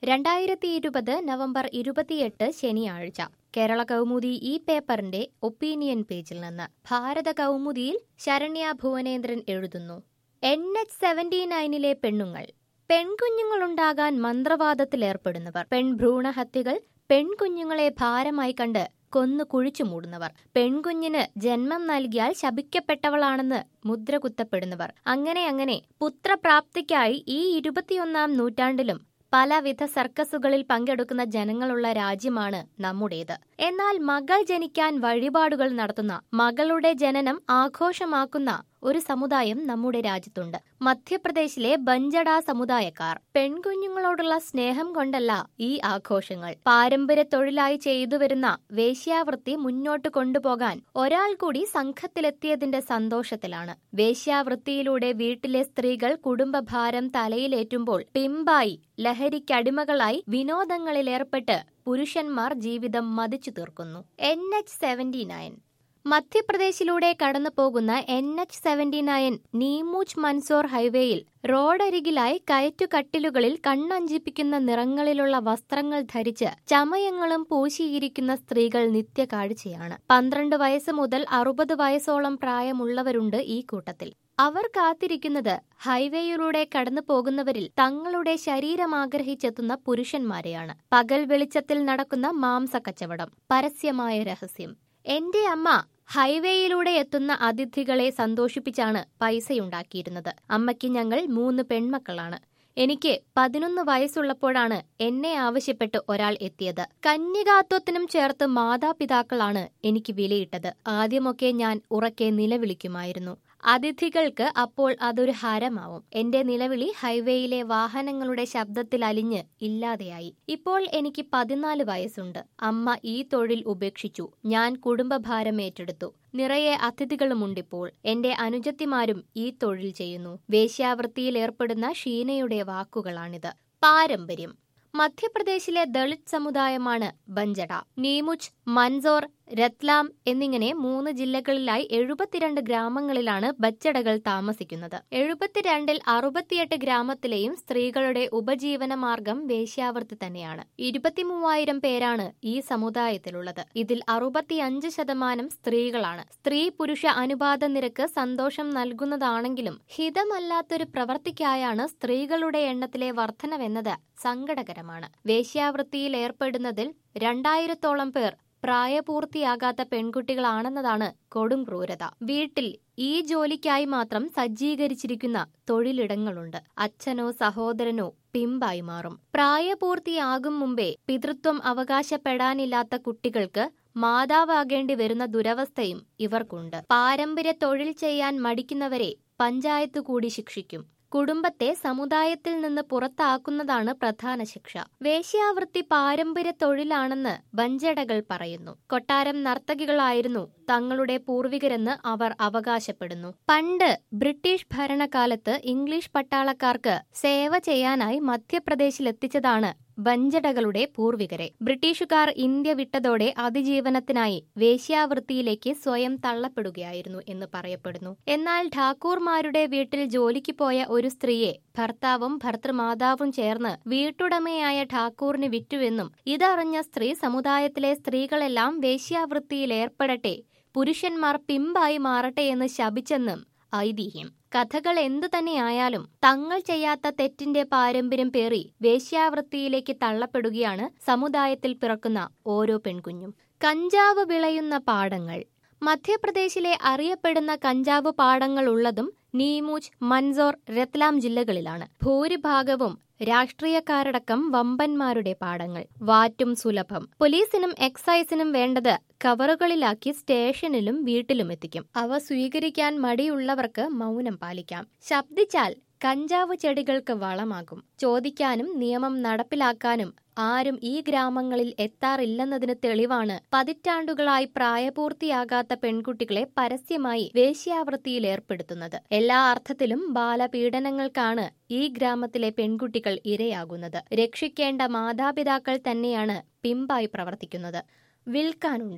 രണ്ടായിരത്തി ഇരുപത് നവംബർ ഇരുപത്തിയെട്ട് ശനിയാഴ്ച കേരള കൗമുദി ഈ പേപ്പറിന്റെ ഒപ്പീനിയൻ പേജിൽ നിന്ന് ഭാരത കൗമുദിയിൽ ശരണ്യ ഭുവനേന്ദ്രൻ എഴുതുന്നു എൻ എച്ച് സെവന്റി നയനിലെ പെണ്ണുങ്ങൾ പെൺകുഞ്ഞുങ്ങളുണ്ടാകാൻ മന്ത്രവാദത്തിലേർപ്പെടുന്നവർ പെൺഭ്രൂണഹത്യകൾ പെൺകുഞ്ഞുങ്ങളെ ഭാരമായി കണ്ട് കൊന്നു കുഴിച്ചു മൂടുന്നവർ പെൺകുഞ്ഞിന് ജന്മം നൽകിയാൽ ശപിക്കപ്പെട്ടവളാണെന്ന് മുദ്ര കുത്തപ്പെടുന്നവർ അങ്ങനെ അങ്ങനെ പുത്രപ്രാപ്തിക്കായി ഈ ഇരുപത്തിയൊന്നാം നൂറ്റാണ്ടിലും പലവിധ സർക്കസുകളിൽ പങ്കെടുക്കുന്ന ജനങ്ങളുള്ള രാജ്യമാണ് നമ്മുടേത് എന്നാൽ മകൾ ജനിക്കാൻ വഴിപാടുകൾ നടത്തുന്ന മകളുടെ ജനനം ആഘോഷമാക്കുന്ന ഒരു സമുദായം നമ്മുടെ രാജ്യത്തുണ്ട് മധ്യപ്രദേശിലെ ബഞ്ചഡ സമുദായക്കാർ പെൺകുഞ്ഞുങ്ങളോടുള്ള സ്നേഹം കൊണ്ടല്ല ഈ ആഘോഷങ്ങൾ പാരമ്പര്യ തൊഴിലായി ചെയ്തുവരുന്ന വേശ്യാവൃത്തി മുന്നോട്ട് കൊണ്ടുപോകാൻ ഒരാൾ കൂടി സംഘത്തിലെത്തിയതിന്റെ സന്തോഷത്തിലാണ് വേശ്യാവൃത്തിയിലൂടെ വീട്ടിലെ സ്ത്രീകൾ കുടുംബഭാരം തലയിലേറ്റുമ്പോൾ പിമ്പായി ലഹരിക്കടിമകളായി വിനോദങ്ങളിലേർപ്പെട്ട് പുരുഷന്മാർ ജീവിതം മതിച്ചു തീർക്കുന്നു എൻ എച്ച് സെവന്റി നയൻ മധ്യപ്രദേശിലൂടെ കടന്നു പോകുന്ന N H seventy nine Neemuch Mandsaur highway റോഡരികിലായി കയറ്റുകട്ടിലുകളിൽ കണ്ണഞ്ചിപ്പിക്കുന്ന നിറങ്ങളിലുള്ള വസ്ത്രങ്ങൾ ധരിച്ച് ചമയങ്ങളും പൂശിയിരിക്കുന്ന സ്ത്രീകൾ നിത്യകാഴ്ചയാണ് പന്ത്രണ്ട് വയസ്സ് മുതൽ അറുപത് വയസ്സോളം പ്രായമുള്ളവരുണ്ട് ഈ കൂട്ടത്തിൽ അവർ കാത്തിരിക്കുന്നത് ഹൈവേയിലൂടെ കടന്നു പോകുന്നവരിൽ തങ്ങളുടെ ശരീരം ആഗ്രഹിച്ചെത്തുന്ന പുരുഷന്മാരെയാണ് പകൽ വെളിച്ചത്തിൽ നടക്കുന്ന മാംസ കച്ചവടം പരസ്യമായ രഹസ്യം എന്റെ അമ്മ ഹൈവേയിലൂടെ എത്തുന്ന അതിഥികളെ സന്തോഷിപ്പിച്ചാണ് പൈസയുണ്ടാക്കിയിരുന്നത് അമ്മയ്ക്ക് ഞങ്ങൾ മൂന്ന് പെൺമക്കളാണ് എനിക്ക് പതിനൊന്ന് വയസ്സുള്ളപ്പോഴാണ് എന്നെ ആവശ്യപ്പെട്ട് ഒരാൾ എത്തിയത് കന്യകാത്വത്തിനും ചേർത്ത് മാതാപിതാക്കളാണ് എനിക്ക് വിലയിട്ടത് ആദ്യമൊക്കെ ഞാൻ ഉറക്കെ നിലവിളിക്കുമായിരുന്നു അതിഥികൾക്ക് അപ്പോൾ അതൊരു ഹരമാവും എന്റെ നിലവിളി ഹൈവേയിലെ വാഹനങ്ങളുടെ ശബ്ദത്തിൽ അലിഞ്ഞ് ഇല്ലാതെയായി ഇപ്പോൾ എനിക്ക് പതിനാല് വയസ്സുണ്ട് അമ്മ ഈ തൊഴിൽ ഉപേക്ഷിച്ചു ഞാൻ കുടുംബഭാരം ഏറ്റെടുത്തു നിറയെ അതിഥികളുമുണ്ടിപ്പോൾ എന്റെ അനുജത്തിമാരും ഈ തൊഴിൽ ചെയ്യുന്നു വേശ്യാവൃത്തിയിൽ ഏർപ്പെടുന്ന ഷീനയുടെ വാക്കുകളാണിത് പാരമ്പര്യം മധ്യപ്രദേശിലെ ദളിത് സമുദായമാണ് ബഞ്ചഡ നീമുച്ച് മൻസോർ രത്ലാം എന്നിങ്ങനെ മൂന്ന് ജില്ലകളിലായി എഴുപത്തിരണ്ട് ഗ്രാമങ്ങളിലാണ് ബച്ചടകൾ താമസിക്കുന്നത് എഴുപത്തിരണ്ടിൽ അറുപത്തിയെട്ട് ഗ്രാമത്തിലെയും സ്ത്രീകളുടെ ഉപജീവന മാർഗം വേശ്യാവൃത്തി തന്നെയാണ് ഇരുപത്തിമൂവായിരം പേരാണ് ഈ സമുദായത്തിലുള്ളത് ഇതിൽ അറുപത്തിയഞ്ച് ശതമാനം സ്ത്രീകളാണ് സ്ത്രീ പുരുഷ അനുപാത നിരക്ക് സന്തോഷം നൽകുന്നതാണെങ്കിലും ഹിതമല്ലാത്തൊരു പ്രവർത്തിക്കായാണ് സ്ത്രീകളുടെ എണ്ണത്തിലെ വർധനവെന്നത് സങ്കടകരമാണ് വേശ്യാവൃത്തിയിൽ ഏർപ്പെടുന്നതിൽ രണ്ടായിരത്തോളം പേർ പ്രായപൂർത്തിയാകാത്ത പെൺകുട്ടികളാണെന്നതാണ് കൊടും ക്രൂരത വീട്ടിൽ ഈ ജോലിക്കായി മാത്രം സജ്ജീകരിച്ചിരിക്കുന്ന തൊഴിലിടങ്ങളുണ്ട് അച്ഛനോ സഹോദരനോ പിമ്പായി മാറും പ്രായപൂർത്തിയാകും മുമ്പേ പിതൃത്വം അവകാശപ്പെടാനില്ലാത്ത കുട്ടികൾക്ക് മാതാവാകേണ്ടി വരുന്ന ദുരവസ്ഥയും ഇവർക്കുണ്ട് പാരമ്പര്യ തൊഴിൽ ചെയ്യാൻ മടിക്കുന്നവരെ പഞ്ചായത്ത് കൂടി ശിക്ഷിക്കും കുടുംബത്തെ സമുദായത്തിൽ നിന്ന് പുറത്താക്കുന്നതാണ് പ്രധാന ശിക്ഷ വേശ്യാവൃത്തി പാരമ്പര്യ തൊഴിലാണെന്ന് ബഞ്ചടകൾ പറയുന്നു കൊട്ടാരം നർത്തകികളായിരുന്നു തങ്ങളുടെ പൂർവികരെന്ന് അവർ അവകാശപ്പെടുന്നു പണ്ട് ബ്രിട്ടീഷ് ഭരണകാലത്ത് ഇംഗ്ലീഷ് പട്ടാളക്കാർക്ക് സേവ ചെയ്യാനായി മധ്യപ്രദേശിലെത്തിച്ചതാണ് ബഞ്ചടകളുടെ പൂർവികരെ ബ്രിട്ടീഷുകാർ ഇന്ത്യ വിട്ടതോടെ അതിജീവനത്തിനായി വേശ്യാവൃത്തിയിലേക്ക് സ്വയം തള്ളപ്പെടുകയായിരുന്നു എന്ന് പറയപ്പെടുന്നു എന്നാൽ ഠാക്കൂർമാരുടെ വീട്ടിൽ ജോലിക്ക് പോയ ഒരു സ്ത്രീയെ ഭർത്താവും ഭർത്തൃമാതാവും ചേർന്ന് വീട്ടുടമയായ ഠാക്കൂറിന് വിറ്റുവെന്നും ഇതറിഞ്ഞ സ്ത്രീ സമുദായത്തിലെ സ്ത്രീകളെല്ലാം വേശ്യാവൃത്തിയിൽ ഏർപ്പെടട്ടെ പുരുഷന്മാർ പിമ്പായി മാറട്ടെ എന്ന് ശപിച്ചെന്നും ഐതിഹ്യം കഥകൾ എന്തു തന്നെയായാലും തങ്ങൾ ചെയ്യാത്ത തെറ്റിന്റെ പാരമ്പര്യം പേറി വേശ്യാവൃത്തിയിലേക്ക് തള്ളപ്പെടുകയാണ് സമുദായത്തിൽ പിറക്കുന്ന ഓരോ പെൺകുഞ്ഞും കഞ്ചാവ് വിളയുന്ന പാടങ്ങൾ മധ്യപ്രദേശിലെ അറിയപ്പെടുന്ന കഞ്ചാവ് പാടങ്ങൾ ഉള്ളതും നീമൂച്ച് മൻസോർ രത്ലാം ജില്ലകളിലാണ് ഭൂരിഭാഗവും രാഷ്ട്രീയക്കാരടക്കം വമ്പന്മാരുടെ പാടങ്ങൾ വാറ്റും സുലഭം പോലീസിനും എക്സൈസിനും വേണ്ടത് കവറുകളിലാക്കി സ്റ്റേഷനിലും വീട്ടിലും എത്തിക്കും അവ സ്വീകരിക്കാൻ മടിയുള്ളവർക്ക് മൗനം പാലിക്കാം ശബ്ദിച്ചാൽ കഞ്ചാവ് ചെടികൾക്ക് വളമാകും ചോദിക്കാനും നിയമം നടപ്പിലാക്കാനും ആരും ഈ ഗ്രാമങ്ങളിൽ എത്താറില്ലെന്നതിന് തെളിവാണ് പതിറ്റാണ്ടുകളായി പ്രായപൂർത്തിയാകാത്ത പെൺകുട്ടികളെ പരസ്യമായി വേശ്യാവൃത്തിയിൽ ഏർപ്പെടുത്തുന്നത് എല്ലാ അർത്ഥത്തിലും ബാലപീഡനങ്ങൾക്കാണ് ഈ ഗ്രാമത്തിലെ പെൺകുട്ടികൾ ഇരയാകുന്നത് രക്ഷിക്കേണ്ട മാതാപിതാക്കൾ തന്നെയാണ് പിമ്പായി പ്രവർത്തിക്കുന്നത് വിൽക്കാനുണ്ട്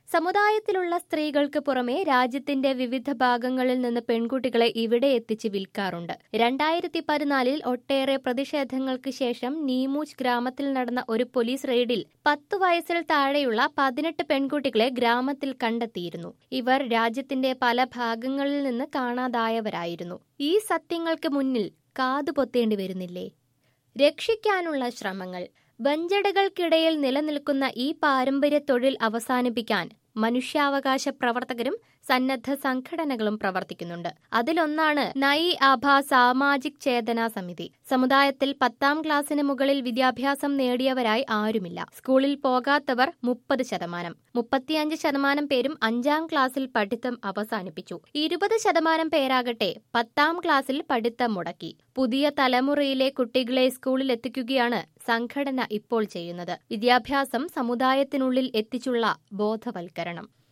സമുദായത്തിലുള്ള സ്ത്രീകൾക്ക് പുറമെ രാജ്യത്തിന്റെ വിവിധ ഭാഗങ്ങളിൽ നിന്ന് പെൺകുട്ടികളെ ഇവിടെ എത്തിച്ച് വിൽക്കാറുണ്ട് രണ്ടായിരത്തി പതിനാലിൽ ഒട്ടേറെ പ്രതിഷേധങ്ങൾക്ക് ശേഷം നീമൂച്ച് ഗ്രാമത്തിൽ നടന്ന ഒരു പോലീസ് റെയ്ഡിൽ പത്തു വയസ്സിൽ താഴെയുള്ള പതിനെട്ട് പെൺകുട്ടികളെ ഗ്രാമത്തിൽ കണ്ടെത്തിയിരുന്നു ഇവർ രാജ്യത്തിന്റെ പല ഭാഗങ്ങളിൽ നിന്ന് കാണാതായവരായിരുന്നു ഈ സത്യങ്ങൾക്ക് മുന്നിൽ കാതുപൊത്തേണ്ടി വരുന്നില്ലേ രക്ഷിക്കാനുള്ള ശ്രമങ്ങൾ വഞ്ചടകൾക്കിടയിൽ നിലനിൽക്കുന്ന ഈ പാരമ്പര്യ തൊഴിൽ അവസാനിപ്പിക്കാൻ മനുഷ്യാവകാശ പ്രവർത്തകരും സന്നദ്ധ സംഘടനകളും പ്രവർത്തിക്കുന്നുണ്ട് അതിലൊന്നാണ് നൈ ആഭ സാമാജിക് ചേതനാ സമിതി സമുദായത്തിൽ പത്താം ക്ലാസ്സിന് മുകളിൽ വിദ്യാഭ്യാസം നേടിയവരായി ആരുമില്ല സ്കൂളിൽ പോകാത്തവർ മുപ്പത് ശതമാനം മുപ്പത്തിയഞ്ച് ശതമാനം പേരും അഞ്ചാം ക്ലാസ്സിൽ പഠിത്തം അവസാനിപ്പിച്ചു ഇരുപത് ശതമാനം പേരാകട്ടെ പത്താം ക്ലാസ്സിൽ പഠിത്തം മുടക്കി പുതിയ തലമുറയിലെ കുട്ടികളെ സ്കൂളിൽ എത്തിക്കുകയാണ് സംഘടന ഇപ്പോൾ ചെയ്യുന്നത് വിദ്യാഭ്യാസം സമുദായത്തിനുള്ളിൽ എത്തിച്ചുള്ള ബോധവൽക്കരണം